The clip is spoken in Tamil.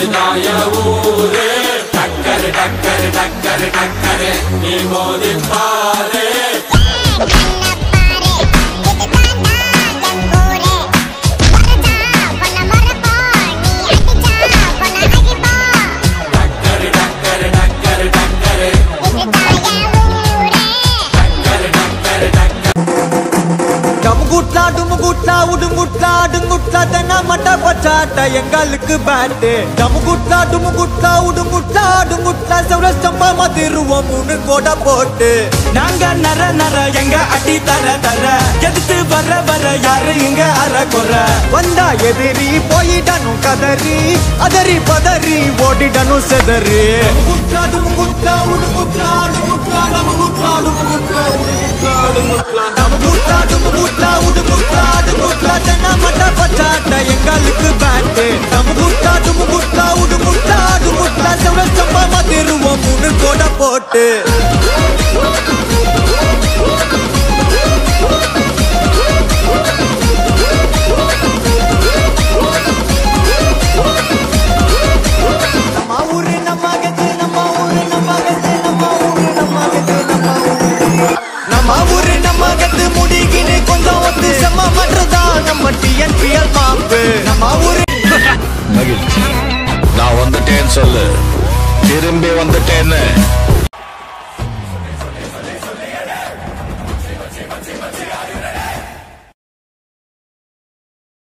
இதுதான் என் ஊரு டக்கரு டக்கரு டக்கரு டக்கரு நீ மோதி பாரு டக்கரு டக்கரு டக்கரு டக்கரு டக்கரு டக்கரு டமுகுட்லா டுமுகுட்லா உடுங்குட்லா அடுங்குட்லா தென்னா மட்ட பச்சாட்ட எங்களுக்கு பேட்டு டமுகுட்லா டுமுகுட்லா உடுங்குட்லா அடுங்குட்லா செவரஸ்டம்பா மதிருவோம் மூணு கோட போட்டு நாங்க நர நர எங்க அடி தர தர எதிர்த்து வர வர யாரு இங்க அற குற வந்தா எதிரி போயிடணும் கதறி அதறி பதறி ஓடிடணும் செதறி டமுகுட்லா டுமுகுட்லா உடுங்குட்லா அடுங்குட்லா டமுகுட்லா டுமுகுட்லா உடுங்குட்லா அடுங்குட்லா டமுகுட்லா டுமுகுட்லா உடுங்குட்லா அடுங்குட்லா தென்னா மட்ட பச்சாட்ட எங்களுக்கு பேட்டு டமுகுட்லா டுமுகுட்லா உடுங்குட்லா அடுங்குட்லா செவரஸ்டம்பா மதிருவோம் மூணு கோட போட்டு நம்ம ஊரு நம்ம கத்து நம்ம ஊரு நம்ம கத்து நம்ம ஊரு நம்ம கத்து நம்ம ஊரு நம்ம ஊரு நம்ம கத்து முடிகினு கொஞ்சம் ஒத்து செம்ம மற்றதா நம்ம டிஎன்பிஎல் மாப்பு நம்ம ஊரு மகிழ்ச்சி நான் வந்துட்டேன்னு சொல்லு திரும்பி வந்துட்டேன்னு